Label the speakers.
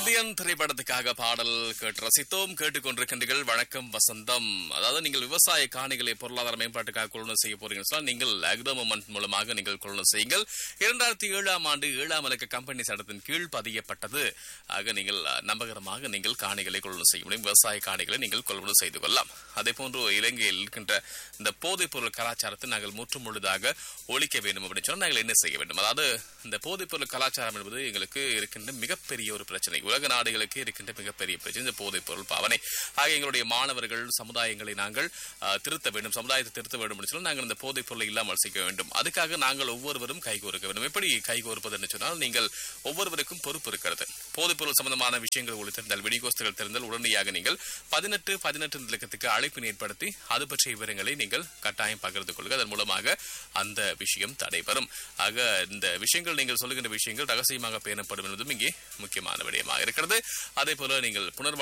Speaker 1: Indian திரைப்படத்துக்காக பாடல் கேட்டு ரசித்தோம் கேட்டுக்கொண்டிருக்கின்றீர்கள் வணக்கம் வசந்தம் அதாவது நீங்கள் விவசாய காணிகளை பொருளாதார மேம்பாட்டுக்காக கொள்ளுணர் செய்ய போறீங்கன்னு சொன்னால் நீங்கள் அக்ரோ மூமெண்ட் மூலமாக நீங்கள் கொள்ளுணர் செய்யுங்கள் இரண்டாயிரத்தி ஏழாம் ஆண்டு ஏழாம் இலக்க கம்பெனி சட்டத்தின் கீழ் பதியப்பட்டது ஆக நீங்கள் அஹ், நம்பகரமாக நீங்கள் காணிகளை கொள்ளுணர் செய்ய முடியும் விவசாய காணிகளை நீங்கள் கொள்வனு செய்து கொள்ளலாம் அதே போன்று இலங்கையில் இருக்கின்ற இந்த போதைப் பொருள் கலாச்சாரத்தை நாங்கள் முற்றும் முழுதாக ஒழிக்க வேண்டும் அப்படின்னு சொன்னால் நாங்கள் என்ன செய்ய வேண்டும் அதாவது இந்த போதைப் பொருள் கலாச்சாரம் என்பது எங்களுக்கு இருக்கின்ற மிகப்பெரிய ஒரு பிரச்சனை உலக நாடுகளுக்கு இருக்கின்ற மிகப்பெரிய பிரச்சனை இந்த போதைப் பொருள் பாவனை ஆக எங்களுடைய மாணவர்கள் சமுதாயங்களை நாங்கள் அஹ், திருத்த வேண்டும் சமுதாயத்தை திருத்த வேண்டும் என்று சொன்னால் நாங்கள் இந்த போதைப் பொருளை இல்லாமல் செய்ய வேண்டும் அதுக்காக நாங்கள் ஒவ்வொருவரும் கைகோர்க்க வேண்டும் எப்படி கைகோர்ப்பது என்று சொன்னால் நீங்கள் ஒவ்வொருவருக்கும் பொறுப்பு இருக்கிறது போதைப் பொருள் சம்பந்தமான விஷயங்கள் உங்களுக்கு தெரிந்தால் வெடிகோஸ்துகள் தெரிந்தால் உடனடியாக நீங்கள் பதினெட்டு பதினெட்டு இலக்கத்துக்கு அழைப்பினை ஏற்படுத்தி அது பற்றிய விவரங்களை நீங்கள் கட்டாயம் பகிர்ந்து கொள்க அதன் மூலமாக அந்த விஷயம் தடைபெறும் ஆக இந்த விஷயங்கள் நீங்கள் சொல்லுகின்ற விஷயங்கள் ரகசியமாக பேணப்படும் என்பதும் இங்கே முக்கியமான விடயமாக இருக்கிறது அதே போல நீங்கள் புனர்வா